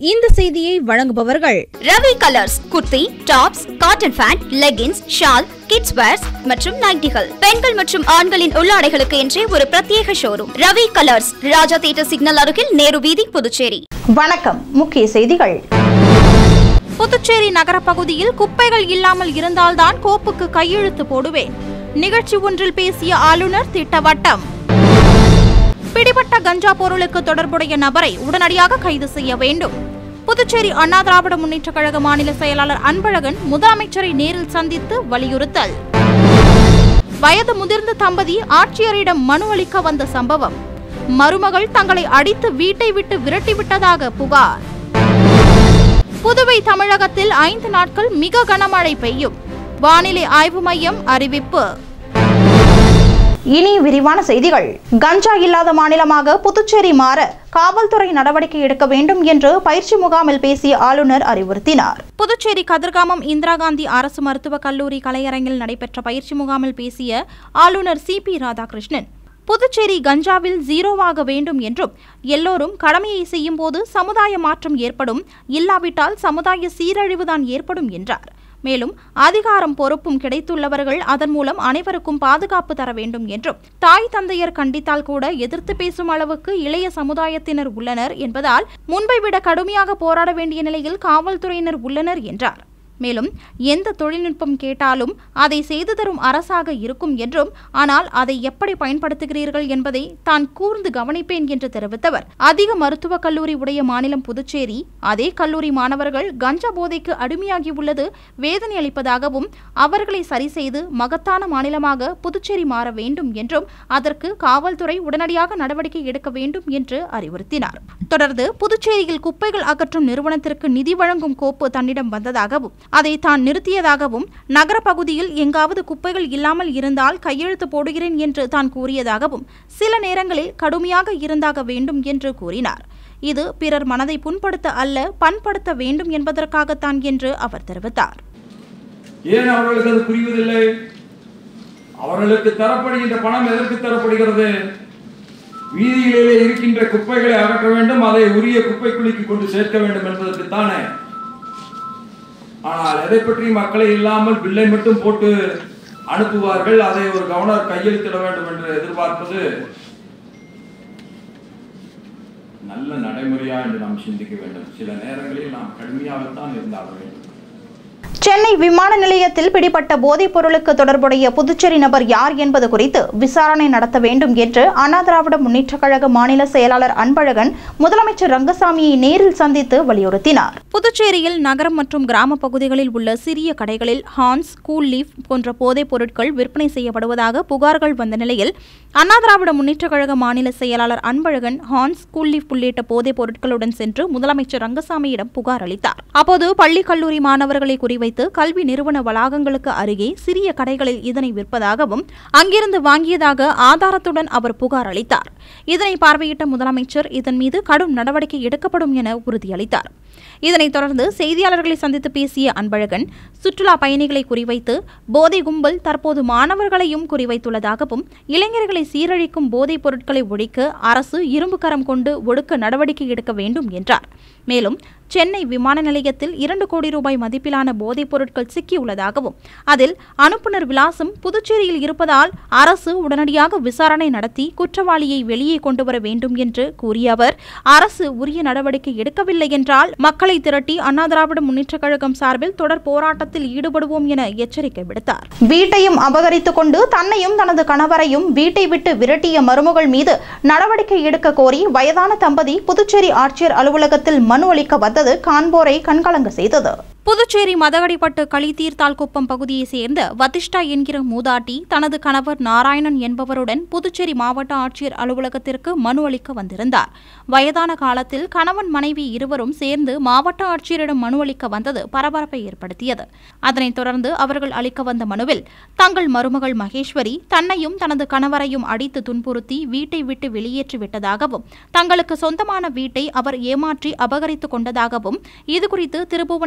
இந்த செய்தியை வழங்குபவர்கள் Ravi Colors kurti tops cotton pant leggings shawl kids wears மற்றும் நைட்டிகள் பெண்கள் மற்றும் ஆண்களின் உள்ளாடைகளுக்கு என்றே ஒரு பிரத்யேக showroom Ravi Colors Raja theatre signal அருகில் நேரு வீதி புதுச்சேரி வணக்கம் முக்கிய செய்திகள் புதுச்சேரி நகர பகுதியில் குப்பைகள் இல்லாமல் இருந்தால்தான் கோப்புக்கு கையெழுத்து போடுவேன் நிகழ்ச்சி ஒன்றில் பேசிய ஆளுநர் திட்டவட்டம் பிடிபட்ட கஞ்சா பொருளுக்கு தொடர்புடைய நபரை உடனடியாக கைது செய்ய வேண்டும் புதுச்சேரி அண்ணா திராவிட முன்னேற்றக் கழக மாநில செயலாளர் அன்பழகன் முதலமைச்சரை நேரில் சந்தித்து வலியுறுத்தல் வயது முதிர்ந்த தம்பதி ஆட்சியரிடம் மனு அளிக்க வந்த சம்பவம் மருமகள் தங்களை அடித்து வீட்டை விட்டு விரட்டிவிட்டதாக புகார் புதுவை தமிழகத்தில் ஐந்து நாட்கள் மிக கனமழை பெய்யும் வானிலை ஆய்வு மையம் அறிவிப்பு இனி விரிவான செய்திகள் கஞ்சா இல்லாத மாநிலமாக புதுச்சேரி மாற காவல்துறை நடவடிக்கை எடுக்க வேண்டும் என்று பயிற்சி முகாமில் பேசிய ஆளுநர் அறிவுறுத்தினார் புதுச்சேரி கதிர்காமம் இந்திரா காந்தி அரசு மருத்துவக் கல்லூரி கலையரங்கில் நடைபெற்ற பயிற்சி முகாமில் பேசிய ஆளுநர் சி பி ராதாகிருஷ்ணன் புதுச்சேரி கஞ்சாவில் ஜீரோவாக வேண்டும் என்றும் எல்லோரும் கடமையை செய்யும் போது சமுதாய மாற்றம் ஏற்படும் இல்லாவிட்டால் சமுதாய சீரழிவுதான் ஏற்படும் என்றார் மேலும் அதிகாரம் பொறுப்பும் கிடைத்துள்ளவர்கள் அதன் மூலம் அனைவருக்கும் பாதுகாப்பு தர வேண்டும் என்றும் தாய் தந்தையர் கண்டித்தால் கூட எதிர்த்து பேசும் அளவுக்கு இளைய சமுதாயத்தினர் உள்ளனர் என்பதால் முன்பை விட கடுமையாக போராட வேண்டிய நிலையில் காவல்துறையினர் உள்ளனர் என்றார் மேலும் எந்த தொழில்நுட்பம் கேட்டாலும் அதை செய்து தரும் அரசாக இருக்கும் என்றும் ஆனால் அதை எப்படி பயன்படுத்துகிறீர்கள் என்பதை தான் கூர்ந்து கவனிப்பேன் என்று தெரிவித்தவர் அதிக மருத்துவக் கல்லூரி உடைய மாநிலம் புதுச்சேரி அதே கல்லூரி மாணவர்கள் கஞ்சா போதைக்கு அடிமையாகி உள்ளது வேதனை அளிப்பதாகவும் அவர்களை சரி செய்து மகத்தான மாநிலமாக புதுச்சேரி மாற வேண்டும் என்றும் அதற்கு காவல்துறை உடனடியாக நடவடிக்கை எடுக்க வேண்டும் என்று அறிவுறுத்தினார் தொடர்ந்து புதுச்சேரியில் குப்பைகள் அகற்றும் நிறுவனத்திற்கு நிதி வழங்கும் கோப்பு தன்னிடம் வந்ததாகவும் அதை தான் நிறுத்தியதாகவும் நகர பகுதியில் எங்காவது குப்பைகள் இல்லாமல் இருந்தால் கையெழுத்து போடுகிறேன் என்று தான் கூறியதாகவும் சில நேரங்களில் கடுமையாக இருந்தாக வேண்டும் என்று கூறினார் இது பிறர் மனதை புண்படுத்த அல்ல பண்படுத்த வேண்டும் என்பதற்காகத்தான் என்று அவர் தெரிவித்தார் ஏன் அவர்களுக்கு அது புரிவதில்லை அவர்களுக்கு தரப்படுகின்ற பணம் எதற்கு தரப்படுகிறது வீதிகளிலே இருக்கின்ற குப்பைகளை அகற்ற வேண்டும் அதை உரிய குப்பை குழிக்கு கொண்டு சேர்க்க வேண்டும் என்பதற்கு தானே ஆனால் எதை பற்றி மக்களை இல்லாமல் பில்லை மட்டும் போட்டு அனுப்புவார்கள் அதை ஒரு கவர்னர் கையெழுத்திட வேண்டும் என்று எதிர்பார்ப்பது நல்ல நடைமுறையா என்று நாம் சிந்திக்க வேண்டும் சில நேரங்களில் நாம் கடுமையாகத்தான் இருந்தாக வேண்டும் சென்னை விமான நிலையத்தில் பிடிபட்ட போதைப் பொருளுக்கு தொடர்புடைய புதுச்சேரி நபர் யார் என்பது குறித்து விசாரணை நடத்த வேண்டும் என்று அண்ணா திராவிட முன்னேற்றக் கழக மாநில செயலாளர் அன்பழகன் முதலமைச்சர் ரங்கசாமியை நேரில் சந்தித்து வலியுறுத்தினார் புதுச்சேரியில் நகரம் மற்றும் கிராம பகுதிகளில் உள்ள சிறிய கடைகளில் ஹான்ஸ் கூல் லீஃப் போன்ற போதைப் பொருட்கள் விற்பனை செய்யப்படுவதாக புகார்கள் வந்த நிலையில் அண்ணா திராவிட முன்னேற்றக் கழக மாநில செயலாளர் அன்பழகன் ஹான்ஸ் கூல் லீஃப் உள்ளிட்ட போதைப் பொருட்களுடன் சென்று முதலமைச்சர் ரங்கசாமியிடம் புகார் அளித்தார் அப்போது பள்ளி கல்லூரி மாணவர்களை குறிவைத்து கல்வி நிறுவன வளாகங்களுக்கு அருகே சிறிய கடைகளில் இதனை விற்பதாகவும் அங்கிருந்து வாங்கியதாக ஆதாரத்துடன் அவர் புகார் அளித்தார் இதனை பார்வையிட்ட முதலமைச்சர் இதன் மீது கடும் நடவடிக்கை எடுக்கப்படும் என உறுதியளித்தார் இதனைத் தொடர்ந்து செய்தியாளர்களை சந்தித்து பேசிய அன்பழகன் சுற்றுலா பயணிகளை குறிவைத்து போதை கும்பல் தற்போது மாணவர்களையும் குறிவைத்துள்ளதாகவும் இளைஞர்களை சீரழிக்கும் போதைப் பொருட்களை ஒழிக்க அரசு இரும்பு கரம் கொண்டு ஒடுக்க நடவடிக்கை எடுக்க வேண்டும் என்றார் மேலும் சென்னை விமான நிலையத்தில் இரண்டு கோடி ரூபாய் மதிப்பிலான போதைப் பொருட்கள் சிக்கியுள்ளதாகவும் அதில் அனுப்புனர் விலாசம் புதுச்சேரியில் இருப்பதால் அரசு உடனடியாக விசாரணை நடத்தி குற்றவாளியை வெளியே கொண்டு வர வேண்டும் என்று கூறிய அவர் அரசு உரிய நடவடிக்கை எடுக்கவில்லை என்றால் மக்களை திரட்டி அண்ணா திராவிட முன்னேற்றக் கழகம் சார்பில் தொடர் போராட்டத்தில் ஈடுபடுவோம் என எச்சரிக்கை விடுத்தார் வீட்டையும் அபகரித்துக் கொண்டு தன்னையும் தனது கணவரையும் வீட்டை விட்டு விரட்டிய மருமகள் மீது நடவடிக்கை எடுக்க கோரி வயதான தம்பதி புதுச்சேரி ஆட்சியர் அலுவலகத்தில் மனு அளிக்க வந்தது காண்போரை கண்கலங்க செய்தது புதுச்சேரி மதகடிப்பட்டு களித்தீர்த்தால் குப்பம் பகுதியைச் சேர்ந்த வதிஷ்டா என்கிற மூதாட்டி தனது கணவர் நாராயணன் என்பவருடன் புதுச்சேரி மாவட்ட ஆட்சியர் அலுவலகத்திற்கு மனு அளிக்க வந்திருந்தார் வயதான காலத்தில் கணவன் மனைவி இருவரும் சேர்ந்து மாவட்ட ஆட்சியரிடம் மனு அளிக்க வந்தது பரபரப்பை ஏற்படுத்தியது அதனைத் தொடர்ந்து அவர்கள் அளிக்க வந்த மனுவில் தங்கள் மருமகள் மகேஸ்வரி தன்னையும் தனது கணவரையும் அடித்து துன்புறுத்தி வீட்டை விட்டு வெளியேற்றி விட்டதாகவும் தங்களுக்கு சொந்தமான வீட்டை அவர் ஏமாற்றி அபகரித்துக் கொண்டதாகவும் இதுகுறித்து திருபுவனை காவல்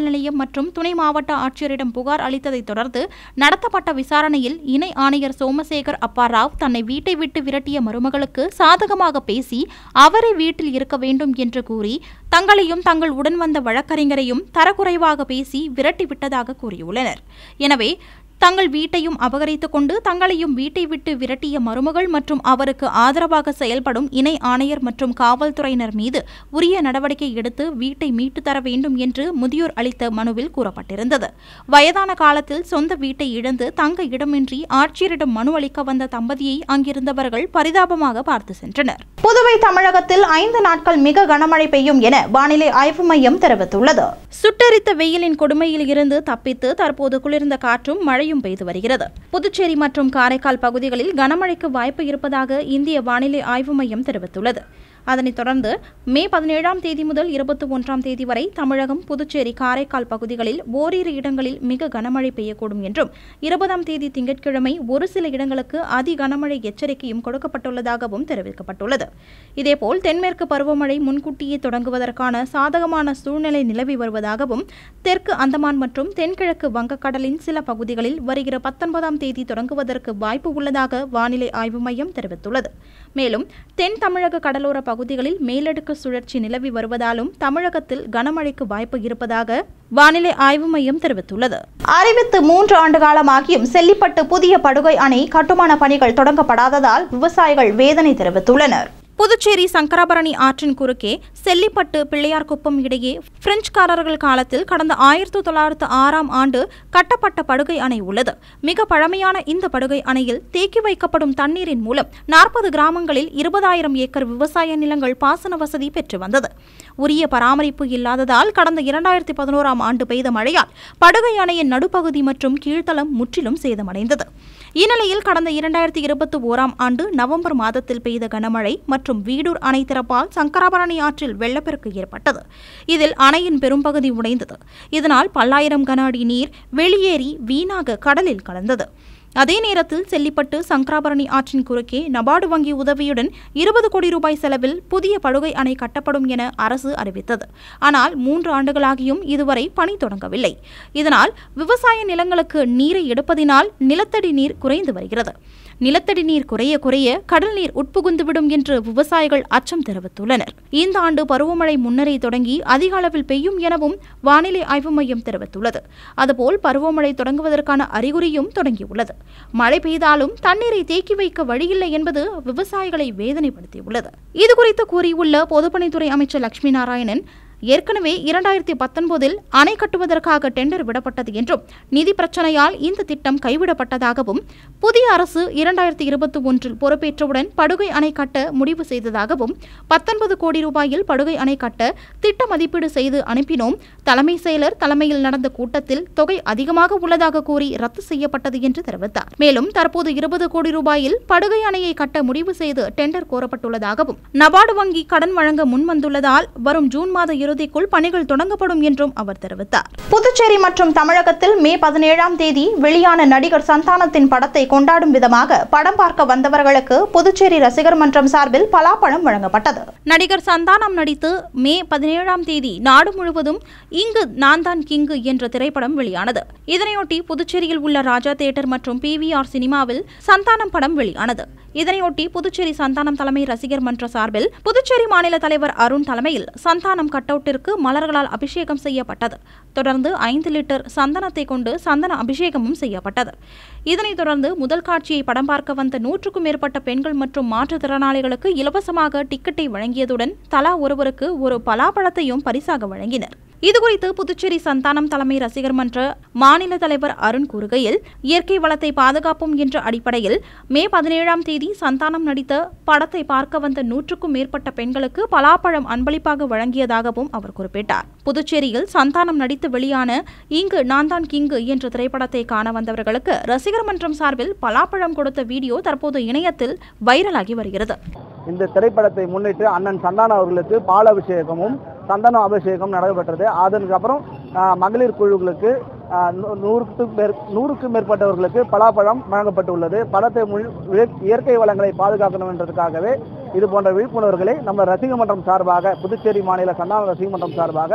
காவல் நிலையம் மற்றும் துணை மாவட்ட ஆட்சியரிடம் புகார் அளித்ததைத் தொடர்ந்து நடத்தப்பட்ட விசாரணையில் இணை ஆணையர் சோமசேகர் அப்பாராவ் தன்னை வீட்டை விட்டு விரட்டிய மருமகளுக்கு சாதகமாக பேசி அவரே வீட்டில் இருக்க வேண்டும் என்று கூறி தங்களையும் தங்கள் உடன் வந்த வழக்கறிஞரையும் தரக்குறைவாக பேசி விரட்டிவிட்டதாக கூறியுள்ளனர் எனவே தங்கள் வீட்டையும் அபகரித்துக் கொண்டு தங்களையும் வீட்டை விட்டு விரட்டிய மருமகள் மற்றும் அவருக்கு ஆதரவாக செயல்படும் இணை ஆணையர் மற்றும் காவல்துறையினர் மீது உரிய நடவடிக்கை எடுத்து வீட்டை மீட்டு தர வேண்டும் என்று முதியோர் அளித்த மனுவில் கூறப்பட்டிருந்தது வயதான காலத்தில் சொந்த வீட்டை இழந்து தங்க இடமின்றி ஆட்சியரிடம் மனு அளிக்க வந்த தம்பதியை அங்கிருந்தவர்கள் பரிதாபமாக பார்த்து சென்றனர் புதுவை தமிழகத்தில் ஐந்து நாட்கள் மிக கனமழை பெய்யும் என வானிலை ஆய்வு மையம் தெரிவித்துள்ளது சுட்டெரித்த வெயிலின் கொடுமையில் இருந்து தப்பித்து தற்போது குளிர்ந்த காற்றும் மழையும் பெய்து வருகிறது புதுச்சேரி மற்றும் காரைக்கால் பகுதிகளில் கனமழைக்கு வாய்ப்பு இருப்பதாக இந்திய வானிலை ஆய்வு மையம் தெரிவித்துள்ளது அதனைத் தொடர்ந்து மே பதினேழாம் தேதி முதல் இருபத்தி ஒன்றாம் தேதி வரை தமிழகம் புதுச்சேரி காரைக்கால் பகுதிகளில் ஓரிரு இடங்களில் மிக கனமழை பெய்யக்கூடும் என்றும் இருபதாம் தேதி திங்கட்கிழமை ஒரு சில இடங்களுக்கு அதி கனமழை எச்சரிக்கையும் கொடுக்கப்பட்டுள்ளதாகவும் தெரிவிக்கப்பட்டுள்ளது இதேபோல் தென்மேற்கு பருவமழை முன்கூட்டியே தொடங்குவதற்கான சாதகமான சூழ்நிலை நிலவி வருவதாகவும் தெற்கு அந்தமான் மற்றும் தென்கிழக்கு வங்கக்கடலின் சில பகுதிகளில் வருகிற பத்தொன்பதாம் தேதி தொடங்குவதற்கு வாய்ப்பு உள்ளதாக வானிலை ஆய்வு மையம் தெரிவித்துள்ளது மேலும் தென் தமிழக கடலோர பகுதிகளில் மேலடுக்கு சுழற்சி நிலவி வருவதாலும் தமிழகத்தில் கனமழைக்கு வாய்ப்பு இருப்பதாக வானிலை ஆய்வு மையம் தெரிவித்துள்ளது அறிவித்து மூன்று ஆண்டு காலமாகியும் செல்லிப்பட்டு புதிய படுகை அணை கட்டுமான பணிகள் தொடங்கப்படாததால் விவசாயிகள் வேதனை தெரிவித்துள்ளனர் புதுச்சேரி சங்கராபரணி ஆற்றின் குறுக்கே செல்லிப்பட்டு பிள்ளையார்குப்பம் இடையே பிரெஞ்சுக்காரர்கள் காலத்தில் கடந்த ஆயிரத்தி தொள்ளாயிரத்து ஆறாம் ஆண்டு கட்டப்பட்ட படுகை அணை உள்ளது மிக பழமையான இந்த படுகை அணையில் தேக்கி வைக்கப்படும் தண்ணீரின் மூலம் நாற்பது கிராமங்களில் இருபதாயிரம் ஏக்கர் விவசாய நிலங்கள் பாசன வசதி பெற்று வந்தது உரிய பராமரிப்பு இல்லாததால் கடந்த இரண்டாயிரத்தி பதினோராம் ஆண்டு பெய்த மழையால் படுகை அணையின் நடுப்பகுதி மற்றும் கீழ்த்தளம் முற்றிலும் சேதமடைந்தது இந்நிலையில் கடந்த இரண்டாயிரத்தி இருபத்தி ஓராம் ஆண்டு நவம்பர் மாதத்தில் பெய்த கனமழை மற்றும் வீடூர் அணை திறப்பால் சங்கராபரணி ஆற்றில் வெள்ளப்பெருக்கு ஏற்பட்டது இதில் அணையின் பெரும்பகுதி உடைந்தது இதனால் பல்லாயிரம் கன அடி நீர் வெளியேறி வீணாக கடலில் கலந்தது அதே நேரத்தில் செல்லிப்பட்டு சங்கராபரணி ஆற்றின் குறுக்கே நபார்டு வங்கி உதவியுடன் இருபது கோடி ரூபாய் செலவில் புதிய படுகை அணை கட்டப்படும் என அரசு அறிவித்தது ஆனால் மூன்று ஆண்டுகளாகியும் இதுவரை பணி தொடங்கவில்லை இதனால் விவசாய நிலங்களுக்கு நீரை எடுப்பதினால் நிலத்தடி நீர் குறைந்து வருகிறது நிலத்தடி நீர் குறைய குறைய கடல் நீர் உட்புகுந்துவிடும் என்று விவசாயிகள் அச்சம் தெரிவித்துள்ளனர் இந்த ஆண்டு பருவமழை முன்னரே தொடங்கி அதிக அளவில் பெய்யும் எனவும் வானிலை ஆய்வு மையம் தெரிவித்துள்ளது அதுபோல் பருவமழை தொடங்குவதற்கான அறிகுறியும் தொடங்கியுள்ளது மழை பெய்தாலும் தண்ணீரை தேக்கி வைக்க வழியில்லை என்பது விவசாயிகளை வேதனைப்படுத்தியுள்ளது இதுகுறித்து கூறியுள்ள பொதுப்பணித்துறை அமைச்சர் லட்சுமி நாராயணன் ஏற்கனவே இரண்டாயிரத்தி பத்தொன்பதில் அணை கட்டுவதற்காக டெண்டர் விடப்பட்டது என்றும் நிதி பிரச்சனையால் இந்த திட்டம் கைவிடப்பட்டதாகவும் புதிய அரசு இரண்டாயிரத்தி இருபத்தி ஒன்றில் பொறுப்பேற்றவுடன் படுகை அணை கட்ட முடிவு செய்ததாகவும் பத்தொன்பது கோடி ரூபாயில் படுகை அணை கட்ட திட்ட மதிப்பீடு செய்து அனுப்பினோம் தலைமை செயலர் தலைமையில் நடந்த கூட்டத்தில் தொகை அதிகமாக உள்ளதாக கூறி ரத்து செய்யப்பட்டது என்று தெரிவித்தார் மேலும் தற்போது இருபது கோடி ரூபாயில் படுகை அணையை கட்ட முடிவு செய்து டெண்டர் கோரப்பட்டுள்ளதாகவும் நபார்டு வங்கி கடன் வழங்க முன்வந்துள்ளதால் வரும் ஜூன் மாத இறுதிக்குள் பணிகள் தொடங்கப்படும் என்றும் அவர் தெரிவித்தார் புதுச்சேரி மற்றும் தமிழகத்தில் மே பதினேழாம் தேதி வெளியான நடிகர் சந்தானத்தின் படத்தை கொண்டாடும் விதமாக படம் பார்க்க வந்தவர்களுக்கு புதுச்சேரி ரசிகர் மன்றம் சார்பில் பலாப்பழம் வழங்கப்பட்டது நடிகர் சந்தானம் நடித்து மே பதினேழாம் தேதி நாடு முழுவதும் இங்கு நான் தான் கிங்கு என்ற திரைப்படம் வெளியானது இதனையொட்டி புதுச்சேரியில் உள்ள ராஜா தியேட்டர் மற்றும் பிவிஆர் சினிமாவில் சந்தானம் படம் வெளியானது இதனையொட்டி புதுச்சேரி சந்தானம் தலைமை ரசிகர் மன்ற சார்பில் புதுச்சேரி மாநில தலைவர் அருண் தலைமையில் சந்தானம் கட்டவுட்டிற்கு மலர்களால் அபிஷேகம் செய்யப்பட்டது தொடர்ந்து ஐந்து லிட்டர் சந்தனத்தை கொண்டு சந்தன அபிஷேகமும் செய்யப்பட்டது இதனைத் தொடர்ந்து முதல் காட்சியை படம் பார்க்க வந்த நூற்றுக்கும் மேற்பட்ட பெண்கள் மற்றும் மாற்றுத்திறனாளிகளுக்கு இலவசமாக டிக்கெட்டை வழங்கியதுடன் தலா ஒருவருக்கு ஒரு பலாப்பழத்தையும் பரிசாக வழங்கினர் இதுகுறித்து புதுச்சேரி சந்தானம் தலைமை ரசிகர் மன்ற மாநில தலைவர் அருண் கூறுகையில் இயற்கை வளத்தை பாதுகாப்போம் என்ற அடிப்படையில் மே பதினேழாம் தேதி சந்தானம் நடித்த படத்தை பார்க்க வந்த நூற்றுக்கும் மேற்பட்ட பெண்களுக்கு பலாப்பழம் அன்பளிப்பாக வழங்கியதாகவும் அவர் குறிப்பிட்டார் புதுச்சேரியில் சந்தானம் நடித்து வெளியான இங்கு நான் தான் கிங்கு என்ற திரைப்படத்தை காண வந்தவர்களுக்கு ரசிகர் மன்றம் சார்பில் பலாப்பழம் கொடுத்த வீடியோ தற்போது இணையத்தில் வைரலாகி வருகிறது இந்த திரைப்படத்தை முன்னிட்டு அண்ணன் சந்தானம் அவர்களுக்கு பால் அபிஷேகமும் சந்தன அபிஷேகம் நடைபெற்றது அதற்கப்புறம் ஆஹ், மகளிர் குழுக்களுக்கு ஆஹ், நூ- நூறுக்கு மேற் நூறுக்கும் மேற்பட்டவர்களுக்கு பலாப்பழம் வழங்கப்பட்டுள்ளது பழத்தை முழு இய- இயற்கை வளங்களை பாதுகாக்கணும் என்றதுக்காகவே இது போன்ற விழிப்புணர்வுகளை நம்ம ரசிக மன்றம் சார்பாக புதுச்சேரி மாநில சந்தான ரசிக மன்றம் சார்பாக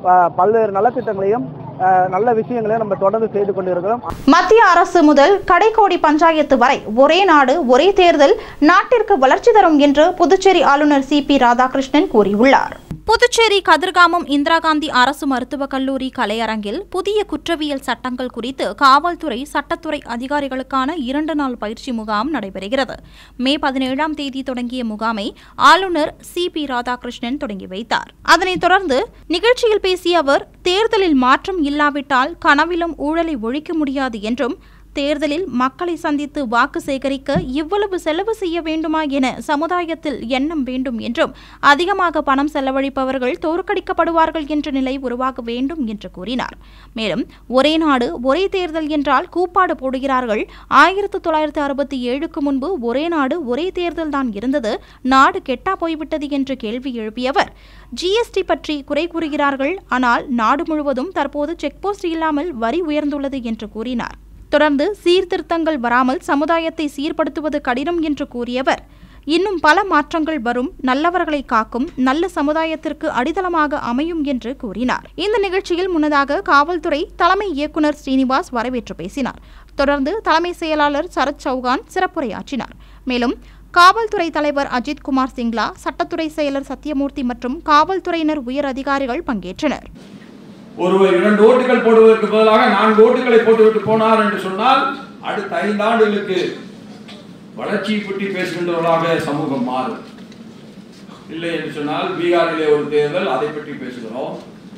அஹ், பல்வேறு நலத்திட்டங்களையும் அஹ், நல்ல விஷயங்களையும் நம்ம தொடர்ந்து செய்து கொண்டிருக்கிறோம் மத்திய அரசு முதல் கடைக்கோடி பஞ்சாயத்து வரை ஒரே நாடு ஒரே தேர்தல் நாட்டிற்கு வளர்ச்சி தரும் என்று புதுச்சேரி ஆளுநர் சி பி ராதாகிருஷ்ணன் கூறியுள்ளார் புதுச்சேரி கதிர்காமம் இந்திரா காந்தி அரசு மருத்துவக் கல்லூரி கலையரங்கில் புதிய குற்றவியல் சட்டங்கள் குறித்து காவல்துறை சட்டத்துறை அதிகாரிகளுக்கான இரண்டு நாள் பயிற்சி முகாம் நடைபெறுகிறது மே பதினேழாம் தேதி தொடங்கிய முகாமை ஆளுநர் சி பி ராதாகிருஷ்ணன் தொடங்கி வைத்தார் அதனைத் தொடர்ந்து நிகழ்ச்சியில் பேசிய அவர் தேர்தலில் மாற்றம் இல்லாவிட்டால் கனவிலும் ஊழலை ஒழிக்க முடியாது என்றும் தேர்தலில் மக்களை சந்தித்து வாக்கு சேகரிக்க இவ்வளவு செலவு செய்ய வேண்டுமா என சமுதாயத்தில் எண்ணம் வேண்டும் என்றும் அதிகமாக பணம் செலவழிப்பவர்கள் தோற்கடிக்கப்படுவார்கள் என்ற நிலை உருவாக வேண்டும் என்று கூறினார் மேலும் ஒரே நாடு ஒரே தேர்தல் என்றால் கூப்பாடு போடுகிறார்கள் ஆயிரத்து தொள்ளாயிரத்து அறுபத்தி ஏழுக்கு முன்பு ஒரே நாடு ஒரே தேர்தல் தான் இருந்தது நாடு கெட்டா போய்விட்டது என்று கேள்வி எழுப்பியவர் ஜிஎஸ்டி பற்றி குறை கூறுகிறார்கள் ஆனால் நாடு முழுவதும் தற்போது செக்போஸ்ட் இல்லாமல் வரி உயர்ந்துள்ளது என்று கூறினார் தொடர்ந்து சீர்திருத்தங்கள் வராமல் சமுதாயத்தை சீர்படுத்துவது கடினம் என்று கூறியவர் இன்னும் பல மாற்றங்கள் வரும் நல்லவர்களை காக்கும் நல்ல சமுதாயத்திற்கு அடித்தளமாக அமையும் என்று கூறினார் இந்த நிகழ்ச்சியில் முன்னதாக காவல்துறை தலைமை இயக்குநர் ஸ்ரீனிவாஸ் வரவேற்று பேசினார் தொடர்ந்து தலைமை செயலாளர் சரத் சௌகான் சிறப்புரையாற்றினார் மேலும் காவல்துறை தலைவர் அஜித் குமார் சிங்லா சட்டத்துறை செயலர் சத்யமூர்த்தி மற்றும் காவல்துறையினர் உயர் அதிகாரிகள் பங்கேற்றனர் ஒருவர் இரண்டு ஓட்டுகள் போடுவதற்கு பதிலாக நான்கு ஓட்டுகளை போட்டுவிட்டு போனார் என்று சொன்னால் அடுத்த ஐந்து ஆண்டுகளுக்கு வளர்ச்சியை பற்றி பேசுகின்றவர்களாக சமூகம் மாறும் இல்லை என்று சொன்னால் பீகாரிலே ஒரு தேர்தல் அதை பற்றி பேசுகிறோம்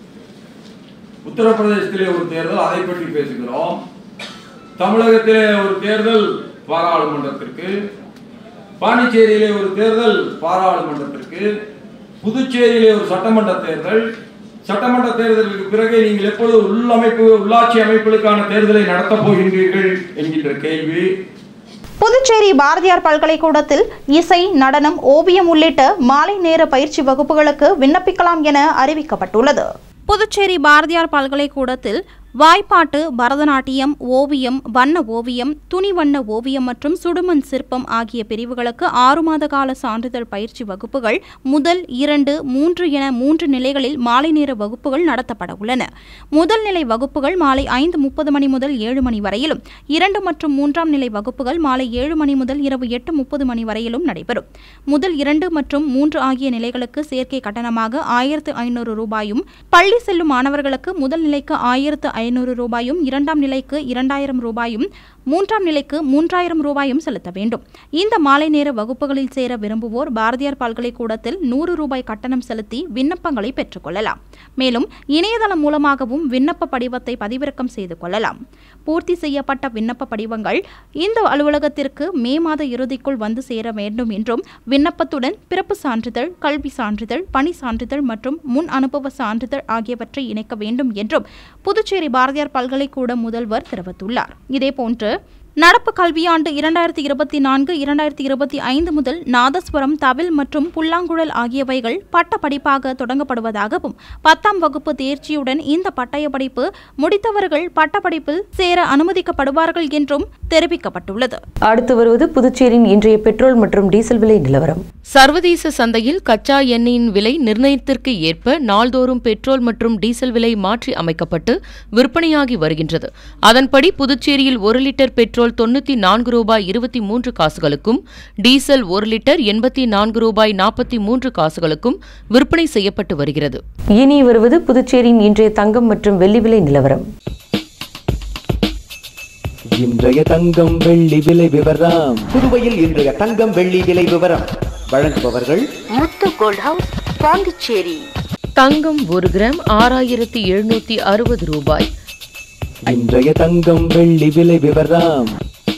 உத்தரப்பிரதேசத்திலே ஒரு தேர்தல் அதை பற்றி பேசுகிறோம் தமிழகத்திலே ஒரு தேர்தல் பாராளுமன்றத்திற்கு பாண்டிச்சேரியிலே ஒரு தேர்தல் பாராளுமன்றத்திற்கு புதுச்சேரியிலே ஒரு சட்டமன்ற தேர்தல் சட்டமன்ற தேர்தலுக்கு பிறகு நீங்கள் எப்பொழுது உள்ளமைப்பு உள்ளாட்சி அமைப்புகளுக்கான தேர்தலை நடத்தப் போகின்றீர்கள் என்கின்ற கேள்வி புதுச்சேரி பாரதியார் பல்கலைக்கூடத்தில் இசை நடனம் ஓவியம் உள்ளிட்ட மாலை நேர பயிற்சி வகுப்புகளுக்கு விண்ணப்பிக்கலாம் என அறிவிக்கப்பட்டுள்ளது புதுச்சேரி பாரதியார் பல்கலைக்கூடத்தில் வாய்ப்பாட்டு பரதநாட்டியம் ஓவியம் வண்ண ஓவியம் துணி வண்ண ஓவியம் மற்றும் சுடுமண் சிற்பம் ஆகிய பிரிவுகளுக்கு ஆறு மாத கால சான்றிதழ் பயிற்சி வகுப்புகள் முதல் இரண்டு மூன்று என மூன்று நிலைகளில் மாலை நேர வகுப்புகள் நடத்தப்பட உள்ளன முதல் நிலை வகுப்புகள் மாலை ஐந்து முப்பது மணி முதல் ஏழு மணி வரையிலும் இரண்டு மற்றும் மூன்றாம் நிலை வகுப்புகள் மாலை ஏழு மணி முதல் இரவு எட்டு முப்பது மணி வரையிலும் நடைபெறும் முதல் இரண்டு மற்றும் மூன்று ஆகிய நிலைகளுக்கு சேர்க்கை கட்டணமாக ஆயிரத்து ஐநூறு ரூபாயும் பள்ளி செல்லும் மாணவர்களுக்கு முதல் நிலைக்கு ஆயிரத்து ஐநூறு ரூபாயும் இரண்டாம் நிலைக்கு இரண்டாயிரம் ரூபாயும் மூன்றாம் நிலைக்கு மூன்றாயிரம் ரூபாயும் செலுத்த வேண்டும் இந்த மாலை நேர வகுப்புகளில் சேர விரும்புவோர் பாரதியார் பல்கலைக்கூடத்தில் நூறு ரூபாய் கட்டணம் செலுத்தி விண்ணப்பங்களை பெற்றுக்கொள்ளலாம் மேலும் இணையதளம் மூலமாகவும் விண்ணப்ப படிவத்தை பதிவிறக்கம் செய்து கொள்ளலாம் பூர்த்தி செய்யப்பட்ட விண்ணப்ப படிவங்கள் இந்த அலுவலகத்திற்கு மே மாத இறுதிக்குள் வந்து சேர வேண்டும் என்றும் விண்ணப்பத்துடன் பிறப்பு சான்றிதழ் கல்வி சான்றிதழ் பணி சான்றிதழ் மற்றும் முன் அனுபவ சான்றிதழ் ஆகியவற்றை இணைக்க வேண்டும் என்றும் புதுச்சேரி பாரதியார் பல்கலைக்கூட முதல்வர் தெரிவித்துள்ளார் இதேபோன்று நடப்பு கல்வியாண்டு இரண்டாயிரத்தி இருபத்தி நான்கு இரண்டாயிரத்தி இருபத்தி ஐந்து முதல் நாதஸ்வரம் தவில் மற்றும் புல்லாங்குழல் ஆகியவைகள் பட்ட படிப்பாக தொடங்கப்படுவதாகவும் பத்தாம் வகுப்பு தேர்ச்சியுடன் இந்த பட்டய படிப்பு முடித்தவர்கள் பட்டப்படிப்பில் சேர அனுமதிக்கப்படுவார்கள் என்றும் தெரிவிக்கப்பட்டுள்ளது அடுத்து வருவது புதுச்சேரியின் இன்றைய பெட்ரோல் மற்றும் டீசல் விலை நிலவரம் சர்வதேச சந்தையில் கச்சா எண்ணெயின் விலை நிர்ணயத்திற்கு ஏற்ப நாள்தோறும் பெட்ரோல் மற்றும் டீசல் விலை மாற்றி அமைக்கப்பட்டு விற்பனையாகி வருகின்றது அதன்படி புதுச்சேரியில் ஒரு லிட்டர் பெட்ரோல் தொண்ணூத்தி நான்கு ரூபாய் இருபத்தி மூன்று காசுகளுக்கும் டீசல் ஒரு லிட்டர் எண்பத்தி நான்கு ரூபாய் நாற்பத்தி மூன்று காசுகளுக்கும் விற்பனை செய்யப்பட்டு வருகிறது இனி வருவது புதுச்சேரியின் இன்றைய தங்கம் மற்றும் வெள்ளி விலை நிலவரம் இன்றைய தங்கம் வெள்ளி விலை விவரம் புதுவையில் இன்றைய தங்கம் வெள்ளி விலை விவரம் வழங்குபவர்கள் முத்து கோல்ட் ஹவுஸ் பாண்டிச்சேரி தங்கம் ஒரு கிராம் ஆறாயிரத்தி எழுநூத்தி அறுபது ரூபாய் இன்றைய தங்கம் வெள்ளி விலை விவரம்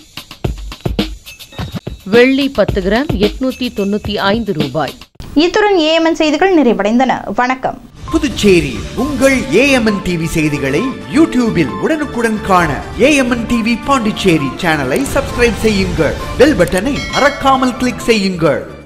வெள்ளி பத்து கிராம் எட்நூத்தி தொண்ணூத்தி ஐந்து ரூபாய் இத்துடன் ஏஎம்என் செய்திகள் நிறைவடைந்தன வணக்கம் புதுச்சேரி உங்கள் ஏஎம்என் டிவி செய்திகளை யூடியூபில் உடனுக்குடன் காண ஏஎம்என் டிவி பாண்டிச்சேரி சேனலை சப்ஸ்கிரைப் செய்யுங்கள் பெல் பட்டனை மறக்காமல் கிளிக் செய்யுங்கள்